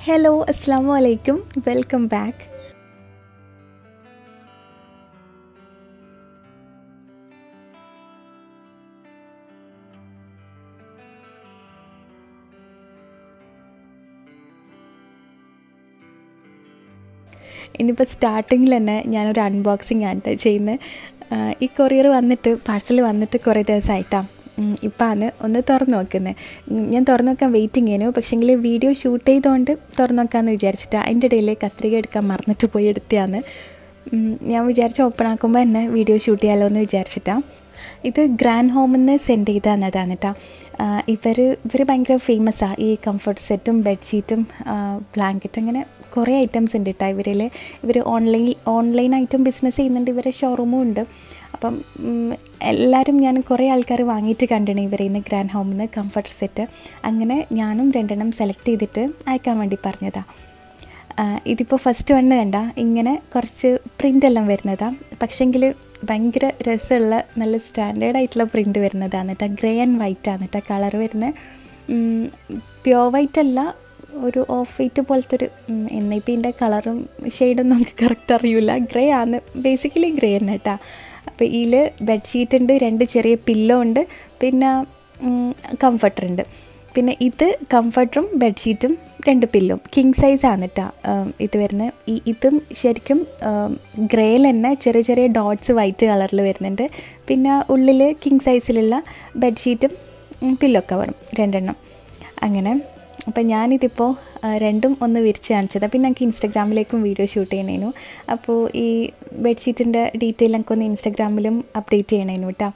Hello അസ്സാം വലൈക്കും welcome back ഇനിയിപ്പോൾ സ്റ്റാർട്ടിങ്ങിൽ തന്നെ ഞാനൊരു അൺബോക്സിങ് ആണ് ട്ടോ ചെയ്യുന്നത് ആഹ് ഈ കൊറിയർ വന്നിട്ട് പാഴ്സൽ വന്നിട്ട് കുറേ ദിവസമായിട്ടാണ് ഇപ്പാണ് ഒന്ന് തുറന്നു നോക്കുന്നത് ഞാൻ തുറന്നു നോക്കാൻ വെയിറ്റിംഗ് ചെയ്യുന്നു പക്ഷേങ്കിൽ വീഡിയോ ഷൂട്ട് ചെയ്തുകൊണ്ട് തുറന്നു നോക്കാമെന്ന് വിചാരിച്ചിട്ടാണ് അതിൻ്റെ ഇടയിൽ കത്രിക എടുക്കാൻ മറന്നിട്ട് പോയി എടുത്തതാണ് ഉം, ഞാൻ വിചാരിച്ച ഓപ്പൺ ആക്കുമ്പോൾ തന്നെ വീഡിയോ ഷൂട്ട് ചെയ്യാമല്ലോ എന്ന് വിചാരിച്ചിട്ടാണ് ഇത് ഗ്രാൻഡ് ഹോമിൽ നിന്ന് സെൻഡ് ചെയ്ത് തന്നതാണ് കേട്ടോ ഇവർ ഇവർ ഭയങ്കര ഫേമസാണ് ഈ കംഫർട്ട് സെറ്റും ബെഡ്ഷീറ്റും ബ്ലാങ്കറ്റ് അങ്ങനെ കുറേ ഐറ്റംസ് ഉണ്ട് കേട്ടോ ഇവരിൽ ഇവർ ഓൺലൈൻ ഓൺലൈനായിട്ടും ബിസിനസ് ചെയ്യുന്നുണ്ട് ഇവരെ ഷോറൂമും ഉണ്ട് അപ്പം ഉം, എല്ലാവരും ഞാൻ കുറേ ആൾക്കാർ വാങ്ങിയിട്ട് കണ്ടിട്ടുണ്ട് ഇവരിൽ നിന്ന് ഗ്രാൻഡ് ഹോമിൽ നിന്ന് കംഫർട്ട് സെറ്റ് അങ്ങനെ ഞാനും രണ്ടെണ്ണം സെലക്ട് ചെയ്തിട്ട് അയക്കാൻ വേണ്ടി പറഞ്ഞതാണ് ഇതിപ്പോൾ ഫസ്റ്റ് വണ്ണ് കണ്ട ഇങ്ങനെ കുറച്ച് പ്രിൻ്റ് എല്ലാം വരുന്നതാണ് പക്ഷേങ്കിൽ ഭയങ്കര രസമുള്ള നല്ല സ്റ്റാൻഡേർഡ് ആയിട്ടുള്ള പ്രിൻ്റ് വരുന്നതാണ് കേട്ടോ ഗ്രേ ആൻഡ് വൈറ്റ് ആണ് കേട്ടോ കളർ വരുന്നത് പ്യോർ വൈറ്റ് അല്ല ഒരു ഓഫ് വൈറ്റ് പോലത്തെ ഒരു എന്നിപ്പോൾ ഇതിൻ്റെ കളറും ഷെയ്ഡൊന്നും നമുക്ക് കറക്റ്റ് അറിയില്ല ഗ്രേ ആണ് ബേസിക്കലി ഗ്രേ തന്നെ കേട്ടോ അപ്പോൾ ഇതിൽ ബെഡ്ഷീറ്റ് ഉണ്ട് രണ്ട് ചെറിയ പില്ലോ ഉണ്ട് പിന്നെ കംഫർട്ടർ ഉണ്ട് പിന്നെ ഇത് കംഫർട്ടറും ബെഡ്ഷീറ്റും രണ്ട് പില്ലും കിങ് സൈസ് ആണ് കേട്ടോ ഇത് വരുന്നത് ഈ ഇതും ശരിക്കും ഗ്രേയിൽ തന്നെ ചെറിയ ചെറിയ ഡോട്ട്സ് വൈറ്റ് കളറിൽ വരുന്നുണ്ട് പിന്നെ ഉള്ളിൽ കിങ് സൈസിലുള്ള ബെഡ്ഷീറ്റും പില്ലൊക്കെ വരും രണ്ടെണ്ണം അങ്ങനെ അപ്പം ഞാനിതിപ്പോൾ ആ, രണ്ടും ഒന്ന് വിരിച്ച് കാണിച്ചത് പിന്നെ എനിക്ക് ഇൻസ്റ്റഗ്രാമിലേക്കും വീഡിയോ ഷൂട്ട് ചെയ്യണേനു അപ്പോൾ ഈ ബെഡ്ഷീറ്റിൻ്റെ ഡീറ്റെയിൽ എനിക്ക് ഒന്ന് ഇൻസ്റ്റഗ്രാമിലും അപ്ഡേറ്റ് ചെയ്യണേനു കേട്ടോ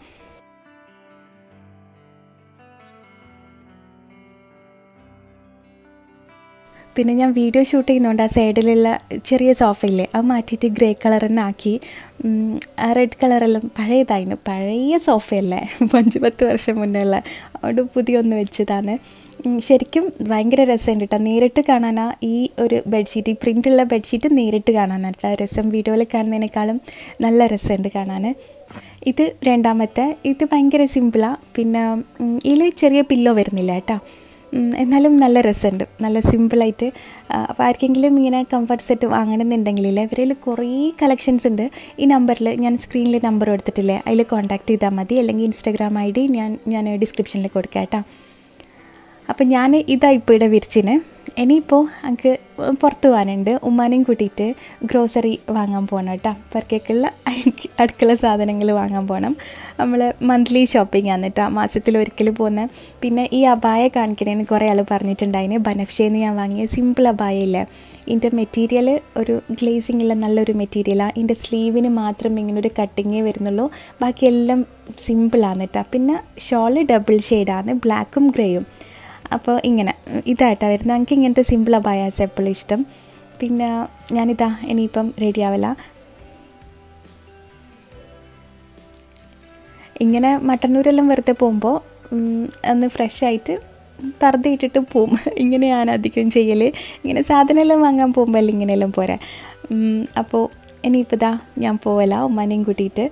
പിന്നെ ഞാൻ വീഡിയോ ഷൂട്ട് ചെയ്യുന്നതുകൊണ്ട് ആ സൈഡിലുള്ള ചെറിയ സോഫയില്ലേ അത് മാറ്റിയിട്ട് ഗ്രേ കളർ തന്നെ ആക്കി ഉം, ആ റെഡ് കളറെല്ലാം പഴയതായിരുന്നു പഴയ സോഫയല്ലേ അഞ്ച് പത്ത് വർഷം മുന്നേ ഉള്ള അതുകൊണ്ട് പുതിയ ഒന്ന് വെച്ചതാണ് ഉം, ശരിക്കും ഭയങ്കര രസമുണ്ട് കേട്ടോ നേരിട്ട് കാണാനാ ഈ ഒരു ബെഡ്ഷീറ്റ് ഈ പ്രിൻ്റുള്ള ബെഡ്ഷീറ്റ് നേരിട്ട് കാണാനാണ് കേട്ടോ രസം വീഡിയോയിൽ കാണുന്നതിനേക്കാളും നല്ല രസമുണ്ട് കാണാൻ ഇത് രണ്ടാമത്തെ ഇത് ഭയങ്കര സിമ്പിളാണ് പിന്നെ ഇതിൽ ചെറിയ പില്ലോ വരുന്നില്ല കേട്ടോ ഉം, എന്നാലും നല്ല രസമുണ്ട് നല്ല സിമ്പിളായിട്ട് അപ്പോൾ ആർക്കെങ്കിലും ഇങ്ങനെ കംഫർട്ട് സെറ്റ് വാങ്ങണമെന്നുണ്ടെങ്കിലേ ഇവരിൽ കുറേ കളക്ഷൻസ് ഉണ്ട് ഈ നമ്പറിൽ ഞാൻ സ്ക്രീനിൽ നമ്പർ കൊടുത്തിട്ടില്ലേ അതിൽ കോൺടാക്ട് ചെയ്താൽ മതി അല്ലെങ്കിൽ ഇൻസ്റ്റാഗ്രാം ഐ ഡി ഞാൻ ഞാൻ ഡിസ്ക്രിപ്ഷനിൽ കൊടുക്കാം കേട്ടോ അപ്പം ഞാൻ ഇതാ ഇപ്പോൾ ഇവിടെ വിരിച്ചിന് ഇനിയിപ്പോൾ എനിക്ക് പുറത്ത് പോകാനുണ്ട് ഉമ്മാനെയും കൂട്ടിയിട്ട് ഗ്രോസറി വാങ്ങാൻ പോകണം കേട്ടോ പുറക്കേക്കുള്ള അടുക്കള സാധനങ്ങൾ വാങ്ങാൻ പോകണം നമ്മൾ മന്ത്ലി ഷോപ്പിംഗ് ആണ് കേട്ടോ മാസത്തിൽ ഒരിക്കൽ പോകുന്ന പിന്നെ ഈ അബായ കാണിക്കണേന്ന് കുറേ ആൾ പറഞ്ഞിട്ടുണ്ടായിന് ബനഫ്ഷേന്ന് ഞാൻ വാങ്ങിയ സിമ്പിൾ അബായ ഇല്ലേ ഇതിൻ്റെ മെറ്റീരിയൽ ഒരു ഗ്ലേസിംഗ് ഉള്ള നല്ലൊരു മെറ്റീരിയലാണ് ഇതിൻ്റെ സ്ലീവിന് മാത്രം ഇങ്ങനെ ഒരു കട്ടിങ്ങേ വരുന്നുള്ളൂ ബാക്കിയെല്ലാം സിമ്പിളാണ് കേട്ടോ പിന്നെ ഷോള് ഡബിൾ ഷെയ്ഡാണ് ബ്ലാക്കും ഗ്രേയും അപ്പോൾ ഇങ്ങനെ ഇതായിട്ടാണ് വരുന്നത് എനിക്ക് ഇങ്ങനത്തെ സിമ്പിൾ അബായാസ് എപ്പോഴും ഇഷ്ടം പിന്നെ ഞാനിതാ ഇനിയിപ്പം റെഡി ആവില്ല ഇങ്ങനെ മട്ടന്നൂരെല്ലാം വെറുതെ പോകുമ്പോൾ ഒന്ന് ഫ്രഷ് ആയിട്ട് പർദ്ദ ഇട്ടിട്ട് പോവും ഇങ്ങനെയാണ് അധികം ചെയ്യൽ ഇങ്ങനെ സാധനമെല്ലാം വാങ്ങാൻ പോകുമ്പോൾ എല്ലാം ഇങ്ങനെയെല്ലാം പോരാ ഉം, അപ്പോൾ ഇനിയിപ്പോൾ ഇതാ ഞാൻ പോവല ഉമ്മാനെയും കൂട്ടിയിട്ട്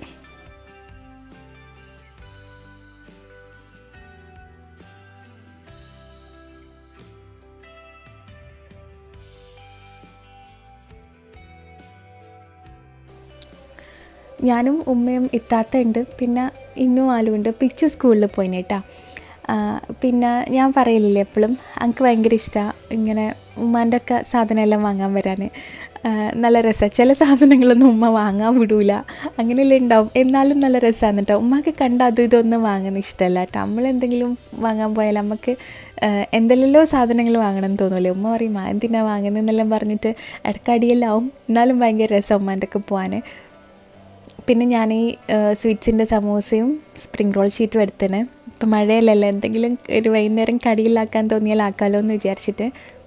ഞാനും ഉമ്മയും ഇത്താത്ത ഉണ്ട് പിന്നെ ഇന്നും ആലും ഉണ്ട് പിച്ചു സ്കൂളിൽ പോയിന് കേട്ടാ ആ, പിന്നെ ഞാൻ പറയലില്ലേ എപ്പോഴും എനിക്ക് ഭയങ്കര ഇഷ്ടമാണ് ഇങ്ങനെ ഉമ്മാൻ്റെ ഒക്കെ സാധനമെല്ലാം വാങ്ങാൻ വരാൻ ആ, നല്ല രസമാണ് ചില സാധനങ്ങളൊന്നും ഉമ്മ വാങ്ങാൻ വിടൂല അങ്ങനെയല്ലേ ഉണ്ടാവും എന്നാലും നല്ല രസമാണ് കേട്ടോ ഉമ്മക്ക് കണ്ട അതും ഇതൊന്നും വാങ്ങുന്ന ഇഷ്ടമല്ല കേട്ടോ നമ്മളെന്തെങ്കിലും വാങ്ങാൻ പോയാൽ നമുക്ക് ആ, എന്തെല്ലോ സാധനങ്ങൾ വാങ്ങണം എന്ന് തോന്നുമല്ലേ ഉമ്മ പറയും "ആ, എന്തിനാ വാങ്ങുന്നതെന്നെല്ലാം പറഞ്ഞിട്ട് ഇടക്കടിയെല്ലാം എന്നാലും ഭയങ്കര രസം ഉമ്മാൻ്റെ ഒക്കെ പോകാൻ പിന്നെ ഞാൻ ഈ സ്വീറ്റ്സിൻ്റെ സമൂസയും സ്പ്രിംഗ് റോൾ ഷീറ്റും എടുത്തിന് ഇപ്പം മഴയല്ലല്ലോ എന്തെങ്കിലും ഒരു വൈകുന്നേരം കടിയിലാക്കാൻ തോന്നിയാൽ ആക്കാമല്ലോ എന്ന് വിചാരിച്ചിട്ട്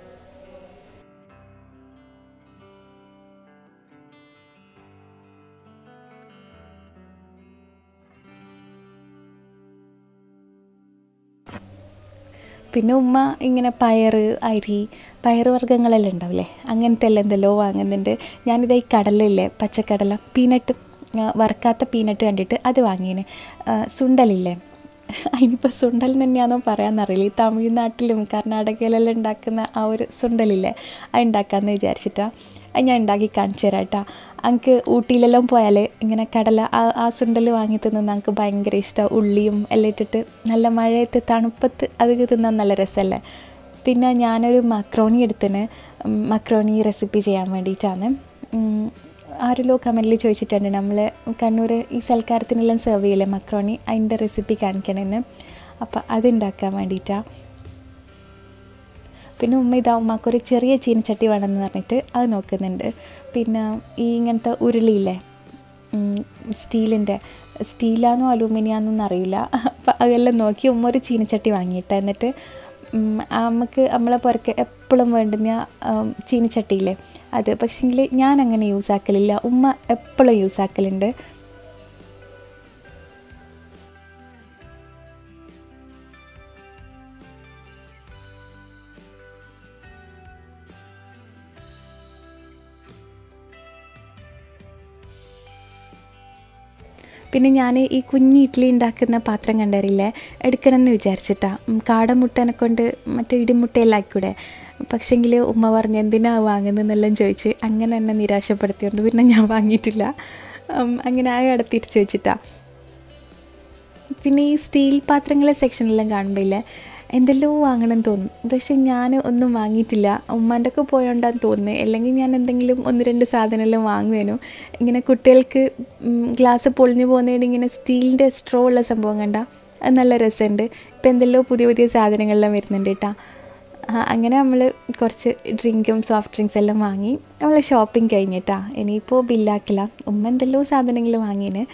പിന്നെ ഉമ്മ ഇങ്ങനെ പയർ അരി പയർ വർഗ്ഗങ്ങളെല്ലാം ഉണ്ടാവില്ലേ അങ്ങനത്തെ എല്ലാം എന്തെല്ലോ വാങ്ങുന്നുണ്ട് ഞാനിതാ ഈ കടലില്ലേ പച്ചക്കടല പീനട്ട് ആ, വറുക്കാത്ത പീനട്ട് കണ്ടിട്ട് അത് വാങ്ങിയേന് ആ, സുണ്ടലില്ലേ അതിനിപ്പോൾ സുണ്ടൽ തന്നെയാണോ പറയാമെന്നറിയില്ല ഈ തമിഴ്നാട്ടിലും കർണാടകയിലെല്ലാം ഉണ്ടാക്കുന്ന ആ ഒരു സുണ്ടലില്ലേ അത് ഉണ്ടാക്കാമെന്ന് വിചാരിച്ചിട്ടാണ് അത് ഞാൻ ഉണ്ടാക്കി കാണിച്ചു തരാം കേട്ടോ എനിക്ക് ഊട്ടിയിലെല്ലാം പോയാൽ ഇങ്ങനെ കടല ആ ആ സുണ്ടൽ വാങ്ങി തിന്നുന്ന എനിക്ക് ഭയങ്കര ഇഷ്ടമാണ് ഉള്ളിയും എല്ലാം ഇട്ടിട്ട് നല്ല മഴയത്ത് തണുപ്പത്ത് അത് തിന്നാൻ നല്ല രസമല്ലേ പിന്നെ ഞാനൊരു മക്രോണി എടുത്തിന് മക്രോണി റെസിപ്പി ചെയ്യാൻ വേണ്ടിയിട്ടാണ് ആരെല്ലോ കമൻറ്റിൽ ചോദിച്ചിട്ടുണ്ട് നമ്മൾ കണ്ണൂർ ഈ സൽക്കാരത്തിനെല്ലാം സെർവ് ചെയ്യില്ലേ മക്രോണി അതിൻ്റെ റെസിപ്പി കാണിക്കണമെന്ന് അപ്പോൾ അതുണ്ടാക്കാൻ വേണ്ടിയിട്ടാണ് പിന്നെ ഉമ്മ ഇതാ ഉമ്മക്കൊരു ചെറിയ ചീനച്ചട്ടി വേണമെന്ന് പറഞ്ഞിട്ട് അത് നോക്കുന്നുണ്ട് പിന്നെ ഈ ഇങ്ങനത്തെ ഉരുളിയില്ലേ സ്റ്റീലിൻ്റെ സ്റ്റീലാന്നോ അലൂമിനിയാന്നൊന്നും അറിയില്ല അപ്പം അതെല്ലാം നോക്കി ഉമ്മ ഒരു ചീനച്ചട്ടി വാങ്ങിയിട്ട് എന്നിട്ട് നമുക്ക് നമ്മളെ പുറക്ക് എപ്പോഴും വേണ്ടുന്ന ചീനിച്ചട്ടിയില്ലേ അത് പക്ഷേങ്കിൽ ഞാൻ അങ്ങനെ യൂസ് ആക്കലില്ല ഉമ്മ എപ്പോഴും യൂസ് ആക്കലുണ്ട് പിന്നെ ഞാൻ ഈ കുഞ്ഞി ഇഡ്ഡലി ഉണ്ടാക്കുന്ന പാത്രം കണ്ടറിയില്ലേ എടുക്കണമെന്ന് വിചാരിച്ചിട്ടാണ് കാടമുട്ടനെ കൊണ്ട് മറ്റേ ഇടിമുട്ടയെല്ലാം ആയിക്കൂടെ പക്ഷെങ്കിൽ ഉമ്മ പറഞ്ഞ് എന്തിനാ വാങ്ങുന്നതെന്നെല്ലാം ചോദിച്ച് അങ്ങനെ എന്നെ നിരാശപ്പെടുത്തിയോണ്ട് പിന്നെ ഞാൻ വാങ്ങിയിട്ടില്ല അങ്ങനെ ആ അടുത്തിരിച്ച് വെച്ചിട്ടാണ് പിന്നെ ഈ സ്റ്റീൽ പാത്രങ്ങളെ സെക്ഷനെല്ലാം കാണുമ്പോൾ എന്തെല്ലോ വാങ്ങണം തോന്നും പക്ഷെ ഞാൻ ഒന്നും വാങ്ങിയിട്ടില്ല ഉമ്മാൻ്റെ ഒക്കെ പോയോണ്ടാന്ന് തോന്നുന്നത് അല്ലെങ്കിൽ ഞാൻ എന്തെങ്കിലും ഒന്ന് രണ്ട് സാധനമെല്ലാം വാങ്ങുവേനു ഇങ്ങനെ കുട്ടികൾക്ക് ഗ്ലാസ് പൊളിഞ്ഞു പോകുന്നതിന് ഇങ്ങനെ സ്റ്റീലിൻ്റെ സ്ട്രോ ഉള്ള സംഭവം കണ്ട അത് നല്ല രസമുണ്ട് ഇപ്പം എന്തെല്ലോ പുതിയ പുതിയ സാധനങ്ങളെല്ലാം വരുന്നുണ്ട് കേട്ടോ അങ്ങനെ നമ്മൾ കുറച്ച് ഡ്രിങ്കും സോഫ്റ്റ് ഡ്രിങ്ക്സ് എല്ലാം വാങ്ങി നമ്മൾ ഷോപ്പിംഗ് കഴിഞ്ഞിട്ടാ ഇനിയിപ്പോൾ ബില്ലാക്കില്ല ഉമ്മ എന്തെല്ലോ സാധനങ്ങൾ വാങ്ങിന്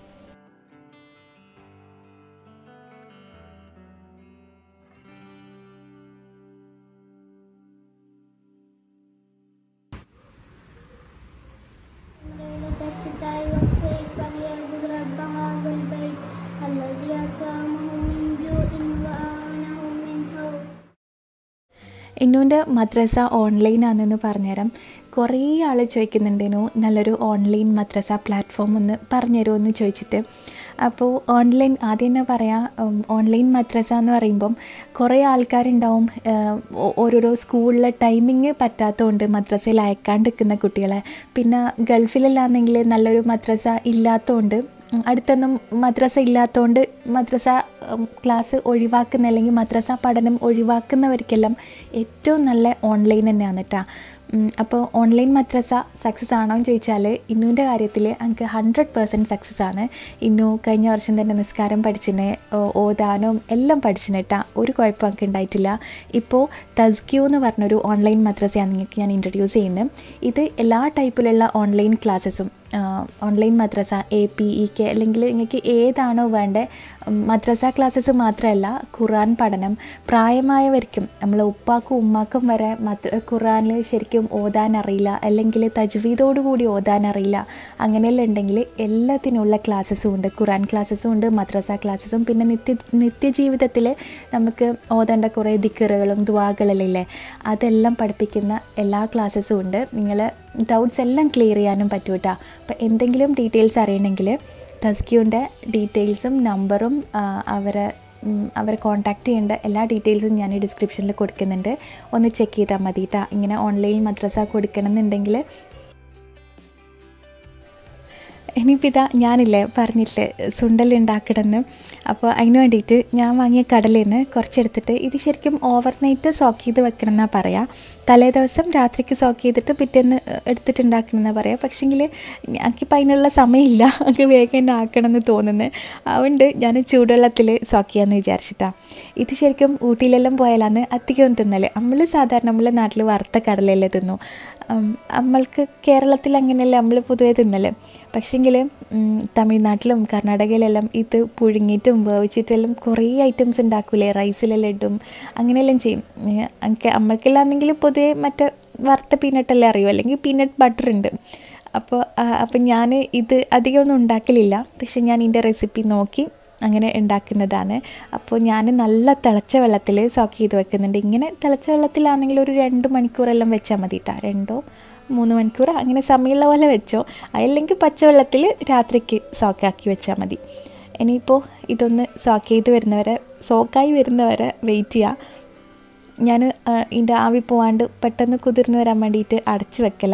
ليلة الشتاء والصيف فليعبد رب هذا البيت الذي أطعمهم من جوع وآمنهم من خوف എന്നോൻ്റെ മദ്രസ ഓൺലൈനാണെന്ന് പറഞ്ഞുതരാം കുറേ ആൾ ചോദിക്കുന്നുണ്ടേനു നല്ലൊരു ഓൺലൈൻ മദ്രസ പ്ലാറ്റ്ഫോം ഒന്ന് പറഞ്ഞുതരുമോ എന്ന് ചോദിച്ചിട്ട് അപ്പോൾ ഓൺലൈൻ ആദ്യം തന്നെ പറയാം ഓൺലൈൻ മദ്രസ എന്ന് പറയുമ്പം കുറേ ആൾക്കാരുണ്ടാവും ഓരോരോ സ്കൂളിലെ ടൈമിങ് പറ്റാത്തതുകൊണ്ട് മദ്രസയിൽ അയക്കാണ്ടിരിക്കുന്ന കുട്ടികളെ പിന്നെ ഗൾഫിലെല്ലാന്നെങ്കിൽ നല്ലൊരു മദ്രസ ഇല്ലാത്തതുകൊണ്ട് അടുത്തൊന്നും മദ്രസ ഇല്ലാത്തതുകൊണ്ട് മദ്രസ ക്ലാസ് ഒഴിവാക്കുന്ന അല്ലെങ്കിൽ മദ്രസ പഠനം ഒഴിവാക്കുന്നവർക്കെല്ലാം ഏറ്റവും നല്ല ഓൺലൈൻ തന്നെയാണ് കേട്ടോ അപ്പോൾ ഓൺലൈൻ മദ്രസ സക്സസ് ആണോ എന്ന് ചോദിച്ചാൽ ഇന്നുവിൻ്റെ കാര്യത്തിൽ എനിക്ക് ഹൺഡ്രഡ് പേഴ്സൻറ്റ് സക്സസ് ആണ് ഇന്നു കഴിഞ്ഞ വർഷം തന്നെ നിസ്കാരം പഠിച്ചിന് ഓതാനും എല്ലാം പഠിച്ചിന് കേട്ടോ ഒരു കുഴപ്പം എനിക്ക് ഉണ്ടായിട്ടില്ല ഇപ്പോൾ തസ്ക്യൂ എന്ന് പറഞ്ഞൊരു ഓൺലൈൻ മദ്രസയാണ് നിങ്ങൾക്ക് ഞാൻ ഇൻട്രൊഡ്യൂസ് ചെയ്യുന്നത് ഇത് എല്ലാ ടൈപ്പിലുള്ള ഓൺലൈൻ ക്ലാസ്സസും ഓൺലൈൻ മദ്രസ എ പി ഇ കെ അല്ലെങ്കിൽ നിങ്ങൾക്ക് ഏതാണോ വേണ്ടത് മദ്രസ ക്ലാസ്സസ് മാത്രമല്ല ഖുറാൻ പഠനം പ്രായമായവർക്കും നമ്മളെ ഉപ്പാക്കും ഉമ്മാക്കും വരെ മദ്ര ഖുറാനിൽ ശരിക്കും ഓതാൻ അറിയില്ല അല്ലെങ്കിൽ തജ്വീദോട് കൂടി ഓതാൻ അറിയില്ല അങ്ങനെയെല്ലാം ഉണ്ടെങ്കിൽ എല്ലാത്തിനുള്ള ക്ലാസ്സസും ഉണ്ട് ഖുറാൻ ക്ലാസ്സസും ഉണ്ട് മദ്രസ ക്ലാസ്സസും പിന്നെ നിത്യ നിത്യജീവിതത്തിൽ നമുക്ക് ഓതേണ്ട കുറേ ദിക്കറുകളും ദ്വാകളെല്ലാം ഇല്ലേ അതെല്ലാം പഠിപ്പിക്കുന്ന എല്ലാ ക്ലാസ്സസും ഉണ്ട് നിങ്ങൾ ഡൗട്ട്സ് എല്ലാം ക്ലിയർ ചെയ്യാനും പറ്റും കേട്ടോ അപ്പോൾ എന്തെങ്കിലും ഡീറ്റെയിൽസ് അറിയണമെങ്കിൽ തസ്ക്യൂൻ്റെ ഡീറ്റെയിൽസും നമ്പറും അവരെ അവരെ കോൺടാക്റ്റ് ചെയ്യേണ്ട എല്ലാ ഡീറ്റെയിൽസും ഞാൻ ഈ ഡിസ്ക്രിപ്ഷനിൽ കൊടുക്കുന്നുണ്ട് ഒന്ന് ചെക്ക് ചെയ്താൽ മതി കേട്ടോ ഇങ്ങനെ ഓൺലൈൻ മദ്രസ കൊടുക്കണമെന്നുണ്ടെങ്കിൽ ഇനിയിപ്പോൾ ഇതാ ഞാനില്ലേ പറഞ്ഞില്ലേ സുണ്ടൽ ഉണ്ടാക്കണമെന്ന് അപ്പോൾ അതിന് വേണ്ടിയിട്ട് ഞാൻ വാങ്ങിയ കടലിൽ നിന്ന് കുറച്ചെടുത്തിട്ട് ഇത് ശരിക്കും ഓവർനൈറ്റ് സോക്ക് ചെയ്ത് വെക്കണം എന്നാണ് പറയുക തലേ ദിവസം രാത്രിക്ക് സോക്ക് ചെയ്തിട്ട് പിറ്റേന്ന് എടുത്തിട്ട് ഉണ്ടാക്കണം എന്നാണ് പറയുക പക്ഷേങ്കിൽ എനിക്കിപ്പോൾ അതിനുള്ള സമയമില്ല എനിക്ക് വേഗം തന്നെ ആക്കണം എന്ന് തോന്നുന്നത് അതുകൊണ്ട് ഞാൻ ചൂടുവെള്ളത്തിൽ സോക്ക് ചെയ്യാമെന്ന് വിചാരിച്ചിട്ടാണ് ഇത് ശരിക്കും ഊട്ടിയിലെല്ലാം പോയാലാണ് അധികം തിന്നൽ നമ്മൾ സാധാരണ നമ്മളെ നാട്ടിൽ വറുത്ത കടലല്ലേ തിന്നു നമ്മൾക്ക് കേരളത്തിൽ അങ്ങനെയല്ല നമ്മൾ പൊതുവേ തിന്നല് പക്ഷേങ്കിൽ തമിഴ്നാട്ടിലും കർണാടകയിലെല്ലാം ഇത് പുഴുങ്ങിയിട്ടും വേവിച്ചിട്ടെല്ലാം കുറേ ഐറ്റംസ് ഉണ്ടാക്കൂലേ റൈസിലെല്ലാം ഇടും അങ്ങനെയെല്ലാം ചെയ്യും എനിക്ക് നമ്മൾക്കെല്ലാന്നെങ്കിൽ പൊതുവേ മറ്റേ വറുത്ത പീനട്ടെല്ലാം അറിയും അല്ലെങ്കിൽ പീനട്ട് ബട്ടർ ഉണ്ട് അപ്പോൾ അപ്പം ഞാൻ ഇത് അധികമൊന്നും ഉണ്ടാക്കലില്ല പക്ഷെ ഞാൻ ഇതിൻ്റെ റെസിപ്പി നോക്കി അങ്ങനെ ഉണ്ടാക്കുന്നതാണ് അപ്പോൾ ഞാൻ നല്ല തിളച്ച വെള്ളത്തിൽ സോക്ക് ചെയ്ത് വെക്കുന്നുണ്ട് ഇങ്ങനെ തിളച്ച വെള്ളത്തിലാണെങ്കിൽ ഒരു രണ്ട് മണിക്കൂറെല്ലാം വെച്ചാൽ മതി കേട്ടോ രണ്ടോ മൂന്ന് മണിക്കൂർ അങ്ങനെ സമയമുള്ള പോലെ വെച്ചോ അല്ലെങ്കിൽ പച്ചവെള്ളത്തിൽ രാത്രിക്ക് സോക്കാക്കി വെച്ചാൽ മതി ഇനിയിപ്പോൾ ഇതൊന്ന് സോക്ക് ചെയ്ത് വരുന്നവരെ സോക്കായി വരുന്നവരെ വെയിറ്റ് ചെയ്യുക ഞാൻ ഇതിൻ്റെ ആവി പോവാണ്ട് പെട്ടെന്ന് കുതിർന്ന് വരാൻ വേണ്ടിയിട്ട് അടച്ച് വെക്കല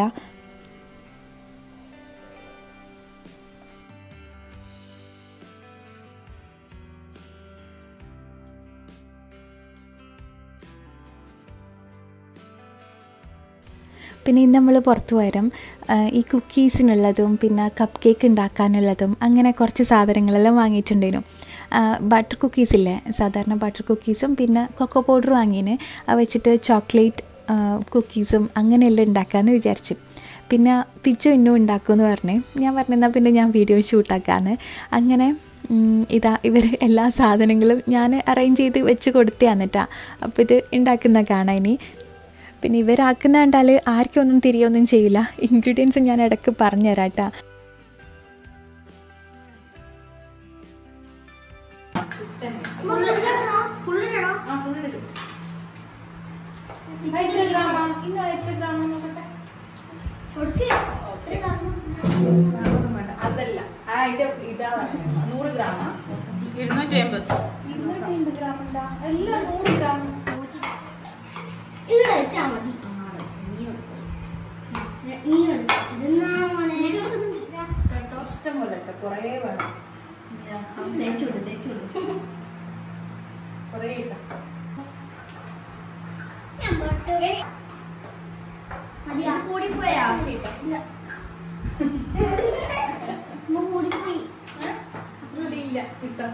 പിന്നെ ഇന്ന് നമ്മൾ പുറത്ത് വരും ഈ കുക്കീസിനുള്ളതും പിന്നെ കപ്പ് കേക്ക് ഉണ്ടാക്കാനുള്ളതും അങ്ങനെ കുറച്ച് സാധനങ്ങളെല്ലാം വാങ്ങിയിട്ടുണ്ടായിരുന്നു ബട്ടർ കുക്കീസ് ഇല്ലേ സാധാരണ ബട്ടർ കുക്കീസും പിന്നെ കൊക്കോ പൗഡർ വാങ്ങിന് അത് വെച്ചിട്ട് ചോക്ലേറ്റ് കുക്കീസും അങ്ങനെയെല്ലാം ഉണ്ടാക്കാമെന്ന് വിചാരിച്ചു പിന്നെ പിച്ചു ഇന്നും ഉണ്ടാക്കുമെന്ന് പറഞ്ഞ് ഞാൻ പറഞ്ഞെന്നാൽ പിന്നെ ഞാൻ വീഡിയോ ഷൂട്ടാക്കാമെന്ന് അങ്ങനെ ഇതാ ഇവർ എല്ലാ സാധനങ്ങളും ഞാൻ അറേഞ്ച് ചെയ്ത് വെച്ച് കൊടുത്തതാണ് കേട്ടോ അപ്പോൾ ഇത് ഉണ്ടാക്കുന്ന കാണാൻ ഇനി പിന്നെ ഇവരാക്കുന്ന കണ്ടാൽ ആർക്കും ഒന്നും തിരിയൊന്നും ചെയ്യില്ല ഇൻഗ്രീഡിയൻസ് ഞാൻ ഇടയ്ക്ക് പറഞ്ഞു തരാം കേട്ടോ അതല്ല ആ ഇത് ഇതാ പറഞ്ഞത്. നൂറ് ഗ്രാമാ ഇരുന്നൂറ്റി അമ്പത് എല്ലാം നൂറ് ഗ്രാം ഇവിടെ വെച്ചാ മതി നീ എടുക്ക്. ഇതെന്നാ മോനെ? ഇഷ്ടം പോലെ ഇട്ടോ. കുറേ വേണം കുറേ ഇട്ടോ. ഞാൻ പോട്ടെ. മതിയാ? ഇല്ല. ഉമ്മ കൂടിപ്പോയി. ഇല്ല ഇട്ടോ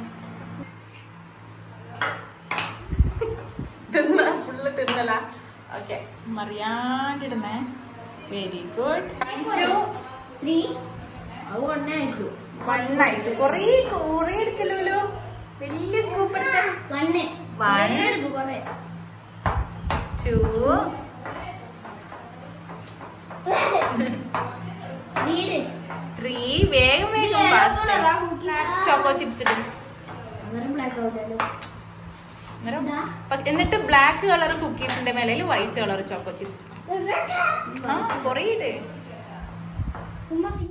തിന്ന ഫുള്ള് തിന്നല ഓക്കെ മറിയാണ്ടിടുന്നേ വെരി ഗുഡ് ടു Three. വണ്ണായിട്ട് കൊറേ കൊറേ എടുക്കല്ലോ വലിയ സ്കൂപ്പ് എടുത്ത One. One. എടുക്ക് കുറേ. To Read. ത്രീ വേഗം വേഗം ചോക്കോ ചിപ്സ് ഇടും അന്നേരം പ- എന്നിട്ട് ബ്ലാക്ക് കളർ കുക്കീസിന്റെ മേലെ വൈറ്റ് കളർ ചോക്കോ ചിപ്സ് ആ കൊറേ ഇട് ഉമ്മ പിന്നെ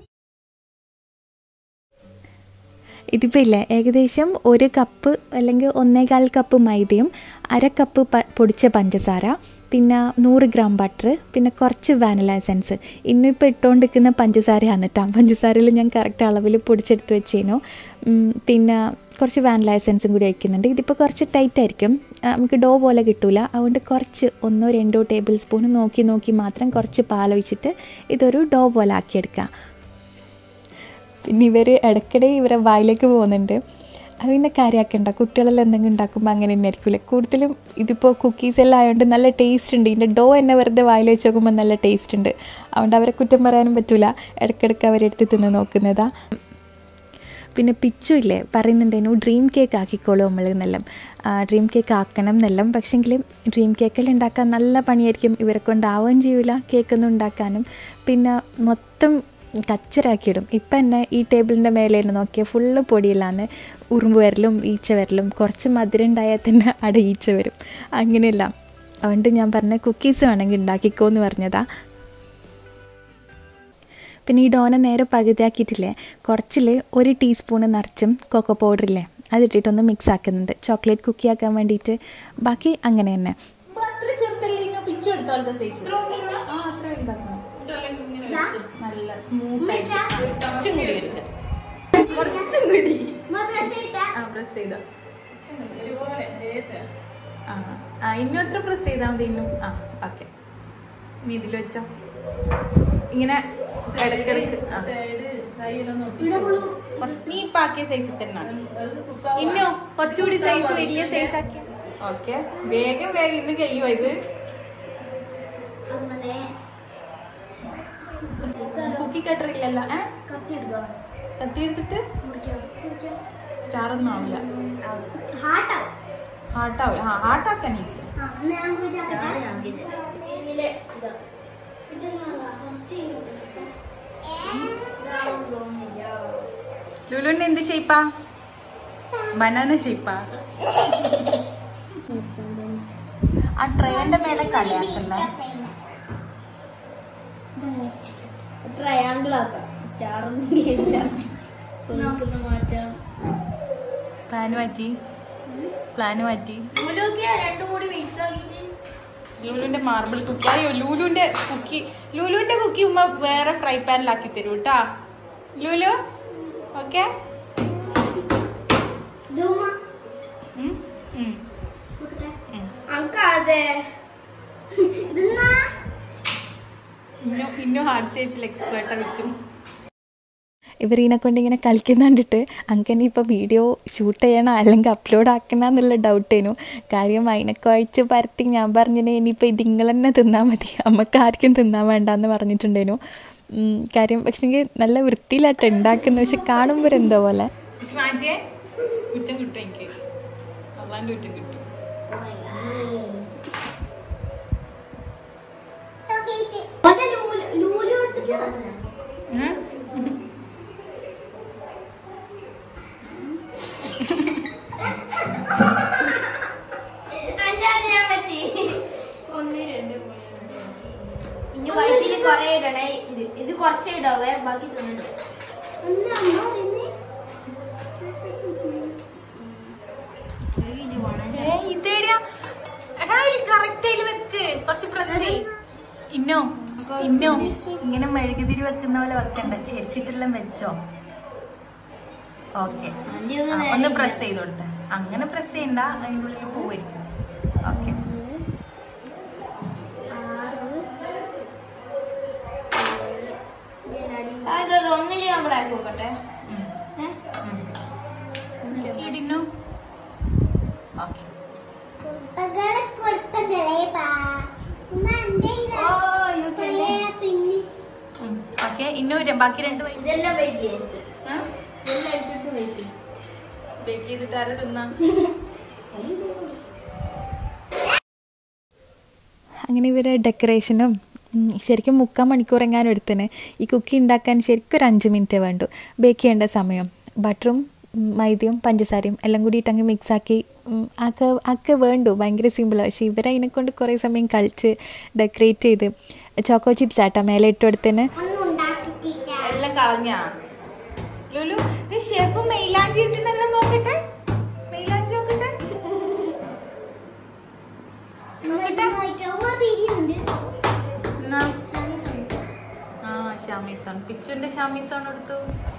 ഇതിപ്പോൾ ഇല്ലേ ഏകദേശം ഒരു കപ്പ് അല്ലെങ്കിൽ ഒന്നേകാൽ കപ്പ് മൈദയും അര കപ്പ് പ പൊടിച്ച പഞ്ചസാര പിന്നെ നൂറ് ഗ്രാം ബട്ടർ പിന്നെ കുറച്ച് വാനില എസൻസ് ഇന്നിപ്പോൾ ഇട്ടുകൊണ്ടിരിക്കുന്ന പഞ്ചസാരയാണ് കേട്ടോ പഞ്ചസാരയിൽ ഞാൻ കറക്റ്റ് അളവിൽ പൊടിച്ചെടുത്ത് വെച്ചേനു ഉം, പിന്നെ കുറച്ച് വാനില എസൻസും കൂടി വയ്ക്കുന്നുണ്ട് ഇതിപ്പോൾ കുറച്ച് ടൈറ്റ് ആയിരിക്കും ആ, നമുക്ക് ഡോ പോലെ കിട്ടൂല അതുകൊണ്ട് കുറച്ച് ഒന്നോ രണ്ടോ ടേബിൾ സ്പൂൺ നോക്കി നോക്കി മാത്രം കുറച്ച് പാലൊഴിച്ചിട്ട് ഇതൊരു ഡോ പോലെ ആക്കിയെടുക്കുക പിന്നെ ഇവർ ഇടയ്ക്കിടെ ഇവരെ വായിലേക്ക് പോകുന്നുണ്ട് അത് പിന്നെ കാര്യമാക്കണ്ട കുട്ടികളെല്ലാം എന്തെങ്കിലും ഉണ്ടാക്കുമ്പോൾ അങ്ങനെ തന്നെ ആയിരിക്കില്ല കൂടുതലും ഇതിപ്പോൾ കുക്കീസ് എല്ലാം ആയതുകൊണ്ട് നല്ല ടേസ്റ്റ് ഉണ്ട് ഇതിൻ്റെ ഡോ എന്നെ വെറുതെ വായിൽ വെച്ച് നോക്കുമ്പോൾ നല്ല ടേസ്റ്റ് ഉണ്ട് അതുകൊണ്ട് അവരെ കുറ്റം പറയാനും പറ്റില്ല ഇടയ്ക്കിടയ്ക്ക് അവരെടുത്ത് തിന്ന് നോക്കുന്നതാ പിന്നെ പിച്ചു ഇല്ലേ പറയുന്നുണ്ടായിരുന്നു ഡ്രീം കേക്ക് ആക്കിക്കോളൂ നമ്മൾ എന്നെല്ലാം ഡ്രീം കേക്ക് ആക്കണം എന്നെല്ലാം പക്ഷേങ്കിൽ ഡ്രീം കേക്കെല്ലാം ഉണ്ടാക്കാൻ നല്ല പണിയായിരിക്കും ഇവരെ കൊണ്ടാവുകയും ചെയ്യില്ല കേക്കൊന്നും ഉണ്ടാക്കാനും പിന്നെ മൊത്തം കച്ചറാക്കിയിടും ഇപ്പം എന്നെ ഈ ടേബിളിൻ്റെ മേലെ തന്നെ നോക്കിയാൽ ഫുള്ള് പൊടിയില്ലാന്ന് ഉറുമ്പ് വരലും ഈച്ച വരലും കുറച്ച് മധുരം ഉണ്ടായാൽ തന്നെ അവിടെ ഈച്ച വരും അങ്ങനെയല്ല അതുകൊണ്ട് ഞാൻ പറഞ്ഞ കുക്കീസ് വേണമെങ്കിൽ ഉണ്ടാക്കിക്കോ എന്ന് പറഞ്ഞതാ പിന്നെ ഈ ഡോന നേരെ പകുതിയാക്കിയിട്ടില്ലേ കുറച്ചിൽ ഒരു ടീസ്പൂണ് നിറച്ചും കൊക്കോ പൗഡറില്ലേ അതിട്ടിട്ടൊന്ന് മിക്സ് ആക്കുന്നുണ്ട് ചോക്ലേറ്റ് കുക്കി ആക്കാൻ വേണ്ടിയിട്ട് ബാക്കി അങ്ങനെ തന്നെ ബട്ടർ ചെറുതല്ലേ ഇങ്ങനെ പിച്ചു എടുത്തോളത്തെ സൈസ് ആ അത്ര വലുതാക്കണം നല്ല സ്മൂത്ത് ആയിട്ട് കുറച്ചും കൂടി എടുത്ത് കുറച്ചും കൂടി ഉമ്മ press ചെയ്താ? ആ പ്രസ് ചെയ്തോ കുറച്ചും കൂടി ഒരുപോലെ ലേശം. ആ ആ ഇന്നും എത്ര പ്രസ് ചെയ്താൽ മതി ഇന്നും ആ ഓക്കെ നീ ഇതിൽ വെച്ചോ ഇങ്ങനെ ഇടയ്ക്കിടയ്ക്ക് ആ. ഇവിടെ full കുറച്ച് നീ പാക്കിയ സൈസിൽ തന്നെയാണ് ഇന്നോ കുറച്ചുകൂടി സൈസ് വലിയ സൈസ് ആക്കി ഓക്കെ വേഗം വേഗം ഇന്ന് കഴിയുമോ ഇത് അമ്മനെ കുക്കി കട്ടർ ഇല്ലല്ലോ ഏ കത്തി എടുത്തോ? കത്തി എടുത്തിട്ട് മുറിക്കാം. മുറിക്കാം. സ്റ്റാർ ഒന്നും ആവില്ല ഹാർട്ടാ? ഹാർട്ടാവില്ല ആ ഹാർട്ടാക്കാൻ ഈസി ആ, എന്നാ ഞാൻ പോയിട്ട് ആക്കട്ടെ? ഇതിലെ ഇതാ. ഇതെന്നാ കുറച്ച് ഇങ്ങോട്ട്. ഇതാവും തോന്നുന്നില്ല. ലുലുവിന്റെ എന്ത് ഷേപ്പാ ബനാന ഷേപ്പാ ആ ട്രെയിനിന്റെ മേലെ കളിയാക്കല്ലേ ട്രയാങ്കിൾ ആക്കാം സ്റ്റാർ ഒന്നും ഇല്ല നോക്കുന്ന മാറ്റാം പ്ലാൻ മാറ്റി പ്ലാൻ മാറ്റി രണ്ടും കൂടി മിക്സ് ആക്കിയിട്ട് ലൂലുവിന്റെ മാർബിൾ കുക്കി അയ്യോ ലൂലുവിന്റെ കുക്കി ലൂലുവിന്റെ കുക്കി ഉമ്മ വേറെ ഫ്രൈ പാനിലാക്കി തരൂ കേട്ടാ ലൂലു ഓക്കെ ഇതുമ്മ അതെ ഇതെന്നാ ഇന്നും ഹാർഡ് ഷേപ്പിൽ എക്സ്പേർട്ടാ വെച്ചു ഇവർ ഇതിനെ കൊണ്ട് ഇങ്ങനെ കളിക്കുന്ന കണ്ടിട്ട് അങ്ങനെ ഇപ്പോൾ വീഡിയോ ഷൂട്ട് ചെയ്യണോ അല്ലെങ്കിൽ അപ്ലോഡ് ആക്കണോ എന്നുള്ള ഡൗട്ടേനു കാര്യം അതിനൊക്കെ അഴിച്ച് പരത്തി ഞാൻ പറഞ്ഞിന് ഇനിയിപ്പോൾ ഇതിങ്ങൾ തന്നെ തിന്നാൽ മതി നമുക്ക് ആർക്കും തിന്നാൻ വേണ്ടെന്ന് പറഞ്ഞിട്ടുണ്ടേനു ഉം, കാര്യം പക്ഷേ നല്ല വൃത്തിയിലായിട്ട് ഉണ്ടാക്കുന്നത് പക്ഷെ കാണുമ്പോൾ എന്തോ പോലെ ഇച്ച് മാറ്റിയേ കുറ്റം കിട്ടും എനിക്ക് അള്ളാന്റെ കുറ്റം കിട്ടും മറ്റേ ലൂലു ലൂലു എടുത്തിട്ട് ഉം? അഞ്ചാറിയാൻ പറ്റി ഒന്ന് രണ്ട് ഇനി വയറ്റില് കൊറേ ഇടണേ ഇത് ഇത് കുറച്ചേ ഇടാവേ ബാക്കി തിന്നിട്ട് ഏ, ഇതേടിയാ എടാ കറക്റ്റ് അതിൽ വെക്ക് കുറച്ച് പ്രസ് ചെയ് ഇന്നോ ഇന്നോ ഇങ്ങനെ മെഴുകുതിരി വെക്കുന്ന പോലെ വെക്കണ്ട ചെരിച്ചിട്ടെല്ലാം വെച്ചോ ഓക്കെ ഒന്ന് പ്രസ് ചെയ്ത് കൊടുത്ത അങ്ങനെ പ്രസ് ചെയ്യണ്ട അതിൻ്റെ ഉള്ളിൽ പോവായിരിക്കും ഓക്കെ ഒന്നില് ഞാൻ ബ്ലാക്ക് നോക്കട്ടെ ഇടിനു ഓക്കെ പിന്നെ ഓക്കെ ഇന്നു ബാക്കി രണ്ട് വൈ ഇതെല്ലാം വെയിറ്റ് ചെയ്യരുത് ഇതെല്ലാം എടുത്തിട്ട് വെയിറ്റ് ചെയ്യും ബേക്ക് ചെയ്തിട്ട് ആരെ തിന്നാ അങ്ങനെ ഇവർ ഡെക്കറേഷനും ഉം, ശരിക്കും മുക്കാൽ മണിക്കൂർ എങ്ങാനും എടുത്തിന് ഈ കുക്കി ഉണ്ടാക്കാൻ ശരിക്കും ഒരു അഞ്ച് മിനിറ്റ് വേണ്ടു ബേക്ക് ചെയ്യേണ്ട സമയം ബട്ടറും ഉം, മൈദയും പഞ്ചസാരയും എല്ലാം കൂടിയിട്ട് അങ്ങ് മിക്സാക്കി ആക്ക ആക്ക വേണ്ടു ഭയങ്കര സിമ്പിളാണ് പക്ഷേ ഇവരതിനെ കൊണ്ട് കുറേ സമയം കളിച്ച് ഡെക്കറേറ്റ് ചെയ്ത് ചോക്കോ ചിപ്സ് ആട്ടാ മേലെ ഇട്ട് കൊടുത്തതിന് ഒന്നും ഉണ്ടാക്കിയിട്ടില്ല എല്ലാം കളഞ്ഞാ ലുലു ഷെഫ് മെയിലാഞ്ചി ഇട്ടിട്ടെല്ലാം നോക്കട്ടെ മെയിലാഞ്ചി നോക്കട്ടെ നോക്കട്ടെ എന്നാ ആ ഷാമീസോൺ പിച്ചുന്റെ ഷാമീസോൺ എടുത്തു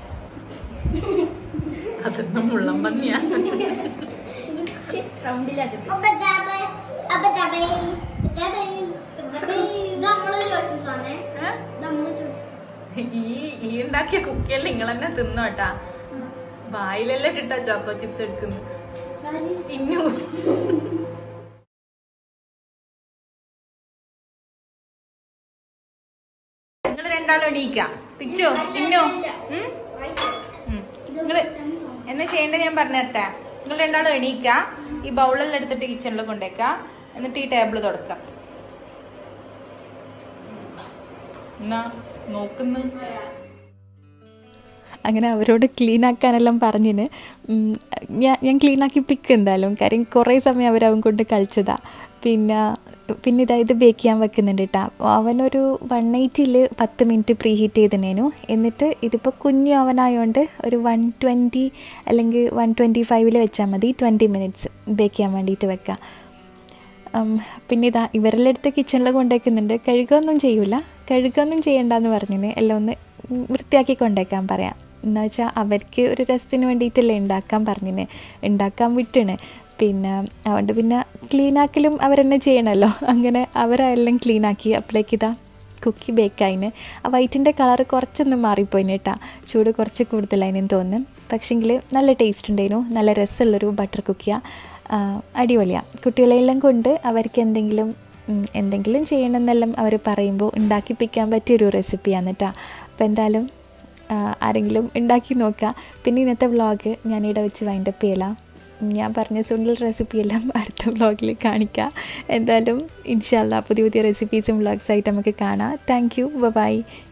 അതൊന്നും മുള്ളം പന്നിയാ റൗണ്ടിലാക്കിട്ട് ഏ? ഈ ഈ ഉണ്ടാക്കിയ കുക്കിയെല്ലാം നിങ്ങൾ തന്നെ തിന്നോട്ടാ വായിലെല്ലാം ഇട്ടിട്ടാ ചോക്കോ ചിപ്സ് എടുക്കുന്നു ഇന്നു നിങ്ങൾ രണ്ടാളും എണീക്കാം പിച്ചോ ഇന്നോ ഉം? ഉം. നിങ്ങള് എന്നാ ചെയ്യേണ്ടത് ഞാൻ പറഞ്ഞുതരട്ടെ നിങ്ങൾ രണ്ടാളും എണീക്ക ഈ ബൗളെല്ലാം എടുത്തിട്ട് കിച്ചണിൽ കൊണ്ടേക്ക എന്നിട്ട് ഈ ടേബിൾ തുടക്കാം എന്നാ നോക്കുന്നു അങ്ങനെ അവരോട് ക്ലീൻ ആക്കാനെല്ലാം പറഞ്ഞിന് ഉം, ഞാൻ ഞാൻ ക്ലീൻ ആക്കിപ്പിക്കും എന്തായാലും കാര്യം കുറേ സമയം അവരവൻ കൊണ്ട് കളിച്ചതാ പിന്നെ പിന്നെ ഇതാ ഇത് ബേക്ക് ചെയ്യാൻ വെക്കുന്നുണ്ട് കേട്ടോ അവനൊരു വൺ എയ്റ്റിയിൽ പത്ത് മിനിറ്റ് പ്രീ ഹീറ്റ് ചെയ്തിനേനു എന്നിട്ട് ഇതിപ്പോൾ കുഞ്ഞു അവനായതുകൊണ്ട് ഒരു വൺ ട്വൻറ്റി അല്ലെങ്കിൽ വൺ ട്വൻറ്റി ഫൈവിൽ വെച്ചാൽ മതി ട്വൻറ്റി മിനിറ്റ്സ് ബേക്ക് ചെയ്യാൻ വേണ്ടിയിട്ട് വെക്കാം ഉം, പിന്നെ ഇതാ ഇവരെല്ലാം എടുത്ത് കിച്ചണിൽ കൊണ്ടുവയ്ക്കുന്നുണ്ട് കഴുകുകയൊന്നും ചെയ്യൂല കഴുകുകയൊന്നും ചെയ്യണ്ടെന്ന് പറഞ്ഞിന് എല്ലാം ഒന്ന് ഉം, വൃത്തിയാക്കി കൊണ്ടേക്കാൻ പറയാം എന്ന് വെച്ചാൽ അവർക്ക് ഒരു രസത്തിന് വേണ്ടിയിട്ടല്ലേ ഉണ്ടാക്കാൻ പറഞ്ഞിന് ഉണ്ടാക്കാൻ വിട്ടിണ് പിന്നെ അതുകൊണ്ട് പിന്നെ ക്ലീനാക്കലും അവരെന്നെ ചെയ്യണമല്ലോ അങ്ങനെ അവരെല്ലാം ക്ലീനാക്കി അപ്പോഴേക്ക് ഇതാ കുക്കി ബേക്കായിന് ആ വൈറ്റിൻ്റെ കളർ കുറച്ചൊന്ന് മാറിപ്പോയിന് കേട്ടാ ചൂട് കുറച്ച് കൂടുതലായിനെന്ന് തോന്നുന്നു പക്ഷെങ്കിൽ നല്ല ടേസ്റ്റ് ഉണ്ടായിരുന്നു നല്ല രസമുള്ളൊരു ബട്ടർ കുക്കിയാണ് അടിപൊളിയാണ് കുട്ടികളെല്ലാം കൊണ്ട് അവർക്ക് എന്തെങ്കിലും ഉം, എന്തെങ്കിലും ചെയ്യണമെന്നെല്ലാം അവർ പറയുമ്പോൾ ഉണ്ടാക്കിപ്പിക്കാൻ പറ്റിയൊരു റെസിപ്പിയാണ് കേട്ടോ അപ്പോൾ എന്തായാലും ആ, ആരെങ്കിലും ഉണ്ടാക്കി നോക്കുക പിന്നെ ഇന്നത്തെ വ്ളോഗ് ഞാനിവിടെ വെച്ച് വൈൻഡപ്പ് ചെയ്യലാം ഞാൻ പറഞ്ഞ സുണ്ടൽ റെസിപ്പിയെല്ലാം അടുത്ത വ്ളോഗിൽ കാണിക്കാം എന്തായാലും ഇൻഷാല്ല പുതിയ പുതിയ റെസിപ്പീസും വ്ളോഗ്സായിട്ട് നമുക്ക് കാണാം താങ്ക് യു ബൈ